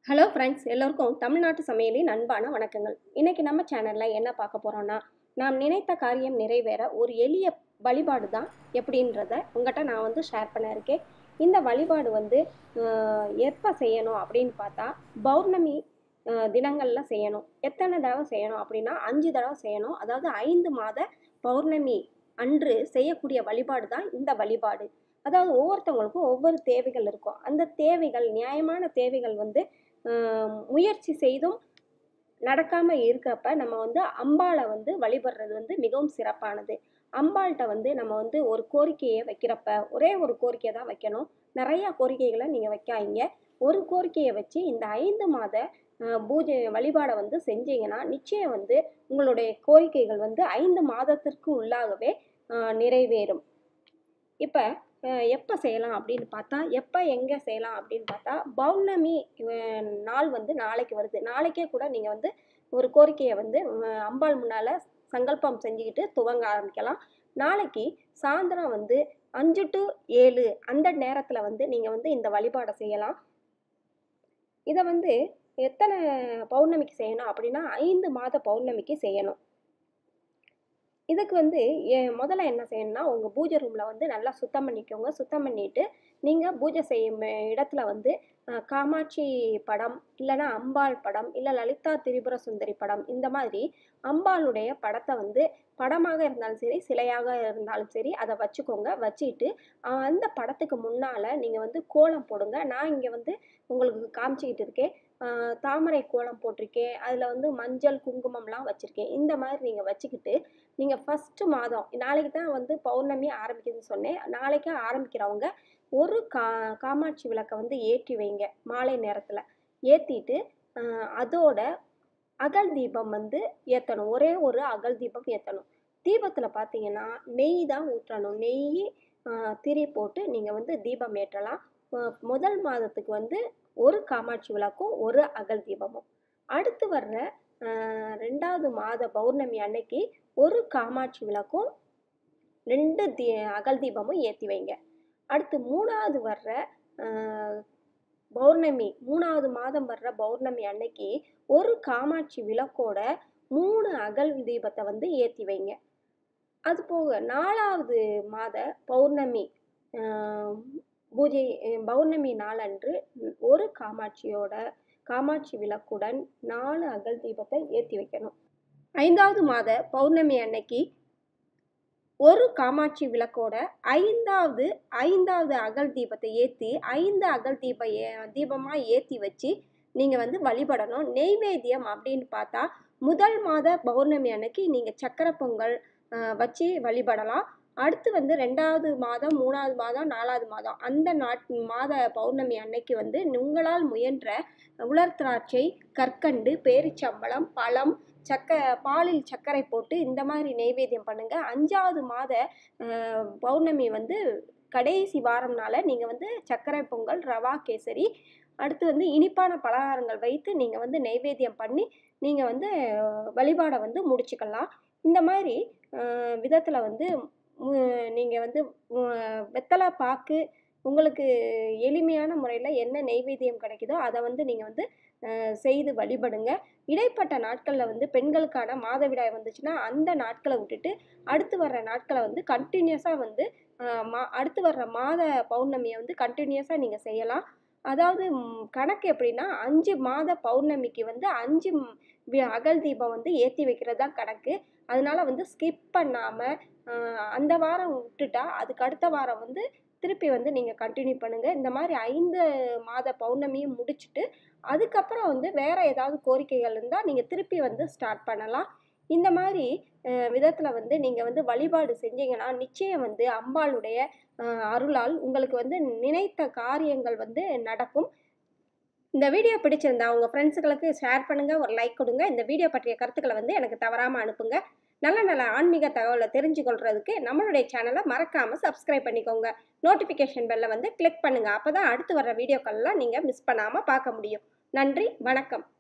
hello friends எல்லோருக்கும் தமிழ்நாட்டு சமையலின் அன்பான வணக்கங்கள் இன்னைக்கு நம்ம சேனலில் என்ன பார்க்க போகிறோன்னா நாம் நினைத்த காரியம் நிறைவேற ஒரு எளிய வழிபாடு தான் எப்படின்றத உங்கள்கிட்ட நான் வந்து ஷேர் பண்ண இருக்கேன் இந்த வழிபாடு வந்து ஆஹ், எப்போ செய்யணும் அப்படின்னு பார்த்தா பௌர்ணமி ஆஹ், தினங்களில் செய்யணும் எத்தனை தடவை செய்யணும் அப்படின்னா அஞ்சு தடவை செய்யணும் அதாவது ஐந்து மாத பௌர்ணமி அன்று செய்யக்கூடிய வழிபாடு தான் இந்த வழிபாடு அதாவது ஒவ்வொருத்தவங்களுக்கும் ஒவ்வொரு தேவைகள் இருக்கும் அந்த தேவைகள் நியாயமான தேவைகள் வந்து ஆஹ் முயற்சி செய்தும் நடக்காமல் இருக்கிறப்ப நம்ம வந்து அம்பாளை வந்து வழிபடுறது வந்து மிகவும் சிறப்பானது அம்பாள்கிட்ட வந்து நம்ம வந்து ஒரு கோரிக்கையை வைக்கிறப்ப ஒரே ஒரு கோரிக்கை தான் வைக்கணும் நிறையா கோரிக்கைகளை நீங்கள் வைக்காதீங்க ஒரு கோரிக்கையை வச்சு இந்த ஐந்து மாத ஆஹ் பூஜை வழிபாடை வந்து செஞ்சீங்கன்னா நிச்சயம் வந்து உங்களுடைய கோரிக்கைகள் வந்து ஐந்து மாதத்திற்கு உள்ளாகவே ஆஹ் நிறைவேறும் இப்போ எப்போ செய்யலாம் அப்படின்னு பார்த்தா எப்போ எங்கே செய்யலாம் அப்படின்னு பார்த்தா பௌர்ணமி அஹ், நாள் வந்து நாளைக்கு வருது நாளைக்கே கூட நீங்கள் வந்து ஒரு கோரிக்கையை வந்து அஹ், அம்பாள் முன்னால் சங்கல்பம் செஞ்சுக்கிட்டு துவங்க ஆரம்பிக்கலாம் நாளைக்கு சாயந்தரம் வந்து அஞ்சு டு ஏழு அந்த நேரத்தில் வந்து நீங்கள் வந்து இந்த வழிபாடை செய்யலாம் இதை வந்து எத்தனை பௌர்ணமிக்கு செய்யணும் அப்படின்னா ஐந்து மாத பௌர்ணமிக்கு செய்யணும் இதுக்கு வந்து எ- முதல்ல என்ன செய்யணும்னா உங்கள் பூஜை ரூமில் வந்து நல்லா சுத்தம் பண்ணிக்கோங்க சுத்தம் பண்ணிட்டு நீங்கள் பூஜை செய்யும் இடத்துல வந்து அஹ், காமாட்சி படம் இல்லைன்னா அம்பாள் படம் இல்லை லலிதா திரிபுர சுந்தரி படம் இந்த மாதிரி அம்பாளுடைய படத்தை வந்து படமாக இருந்தாலும் சரி சிலையாக இருந்தாலும் சரி அதை வச்சுக்கோங்க வச்சுட்டு அஹ், அந்த படத்துக்கு முன்னால் நீங்கள் வந்து கோலம் போடுங்க நான் இங்கே வந்து உங்களுக்கு காமிச்சிக்கிட்டு இருக்கேன் அஹ், தாமரை கோலம் போட்டிருக்கேன் அதில் வந்து மஞ்சள் குங்குமம்லாம் வச்சுருக்கேன் இந்த மாதிரி நீங்கள் வச்சுக்கிட்டு நீங்கள் ஃபஸ்ட்டு மாதம் நாளைக்கு தான் வந்து பௌர்ணமி ஆரம்பிக்குதுன்னு சொன்னேன் நாளைக்கே ஆரம்பிக்கிறவங்க ஒரு கா காமாட்சி விளக்கை வந்து ஏற்றி வைங்க மாலை நேரத்தில் ஏற்றிட்டு அதோட அகல் தீபம் வந்து ஏற்றணும் ஒரே ஒரு அகல் தீபம் ஏற்றணும் தீபத்தில் பார்த்தீங்கன்னா நெய் தான் ஊற்றணும் நெய் ஆஹ், திரி போட்டு நீங்கள் வந்து தீபம் ஏற்றலாம் ஆஹ், முதல் மாதத்துக்கு வந்து ஒரு காமாட்சி விளக்கும் ஒரு அகல் தீபமும் அடுத்து வர்ற ஆஹ், ரெண்டாவது மாத பௌர்ணமி அன்னைக்கு ஒரு காமாட்சி விளக்கும் ரெண்டு தீ அகல் தீபமும் ஏற்றி வைங்க அடுத்து மூணாவது வர்ற ஆஹ், பௌர்ணமி மூணாவது மாதம் வர்ற பௌர்ணமி அன்னைக்கு ஒரு காமாட்சி விளக்கோட மூணு அகல் தீபத்தை வந்து ஏற்றி வைங்க அது போக நாலாவது மாத பௌர்ணமி ஆஹ், பூஜை அஹ், பௌர்ணமி நாளன்று ஒரு காமாட்சியோட காமாட்சி விளக்குடன் நாலு அகல் தீபத்தை ஏற்றி வைக்கணும் ஐந்தாவது மாத பௌர்ணமி அன்னைக்கு ஒரு காமாட்சி விளக்கோட ஐந்தாவது ஐந்தாவது அகல் தீபத்தை ஏற்றி ஐந்து அகல் தீப ஏ தீபமாக ஏற்றி வச்சு நீங்கள் வந்து வழிபடணும் நெய்வேத்தியம் அப்படின்னு பார்த்தா முதல் மாத பௌர்ணமி அன்னைக்கு நீங்கள் சக்கரை பொங்கல் ஆஹ், வச்சு வழிபடலாம் அடுத்து வந்து ரெண்டாவது மாதம் மூணாவது மாதம் நாலாவது மாதம் அந்த நாட் மாத பௌர்ணமி அன்னைக்கு வந்து உங்களால் முயன்ற உலர் திராட்சை கற்கண்டு பேரிச்சம்பழம் பழம் சக்க பாலில் சர்க்கரை போட்டு இந்த மாதிரி நெய்வேத்தியம் பண்ணுங்க அஞ்சாவது மாத அஹ், பௌர்ணமி வந்து கடைசி வாரம்னால நீங்கள் வந்து சர்க்கரை பொங்கல் ரவா கேசரி அடுத்து வந்து இனிப்பான பலகாரங்கள் வைத்து நீங்கள் வந்து நெய்வேத்தியம் பண்ணி நீங்கள் வந்து அஹ், வழிபாடை வந்து முடிச்சுக்கலாம் இந்த மாதிரி விதத்தில் வந்து நீங்கள் வந்து உம், வெத்தலை பாக்கு உங்களுக்கு எளிமையான முறையில் என்ன நெய்வேத்தியம் கிடைக்குதோ அதை வந்து நீங்கள் வந்து அஹ், செய்து வழிபடுங்க இடைப்பட்ட நாட்களில் வந்து பெண்களுக்கான மாதவிடாய் வந்துச்சுன்னா அந்த நாட்களை விட்டுட்டு அடுத்து வர்ற நாட்களை வந்து கண்டினியூஸாக வந்து அஹ், மா அடுத்து வர்ற மாத பௌர்ணமியை வந்து கண்டினியூஸாக நீங்கள் செய்யலாம் அதாவது ம், கணக்கு எப்படின்னா அஞ்சு மாத பௌர்ணமிக்கு வந்து அஞ்சு ம், வி- அகல் தீபம் வந்து ஏற்றி வைக்கிறது தான் கணக்கு அதனால வந்து ஸ்கிப் பண்ணாமல் அந்த வாரம் விட்டுட்டா அதுக்கு அடுத்த வாரம் வந்து திருப்பி வந்து நீங்கள் கண்டினியூ பண்ணுங்கள் இந்த மாதிரி ஐந்து மாத பௌர்ணமியும் முடிச்சுட்டு அதுக்கப்புறம் வந்து வேறு ஏதாவது கோரிக்கைகள் இருந்தால் நீங்கள் திருப்பி வந்து ஸ்டார்ட் பண்ணலாம் இந்த மாதிரி விதத்தில் வந்து நீங்கள் வந்து வழிபாடு செஞ்சீங்கன்னா நிச்சயம் வந்து அம்பாளுடைய அஹ், அருளால் உங்களுக்கு வந்து நினைத்த காரியங்கள் வந்து நடக்கும் இந்த வீடியோ பிடிச்சிருந்தா உங்கள் ஃப்ரெண்ட்ஸுகளுக்கு ஷேர் பண்ணுங்கள் ஒரு லைக் கொடுங்க இந்த வீடியோ பற்றிய கருத்துக்களை வந்து எனக்கு தவறாமல் அனுப்புங்க நல்ல நல்ல ஆன்மீக தகவலை தெரிஞ்சுக்கொள்றதுக்கு நம்மளுடைய சேனலை மறக்காமல் சப்ஸ்கிரைப் பண்ணிக்கோங்க நோட்டிஃபிகேஷன் பெல்லை வந்து கிளிக் பண்ணுங்கள் அப்போ தான் அடுத்து வர வீடியோக்கள்லாம் நீங்கள் மிஸ் பண்ணாமல் பார்க்க முடியும் நன்றி வணக்கம்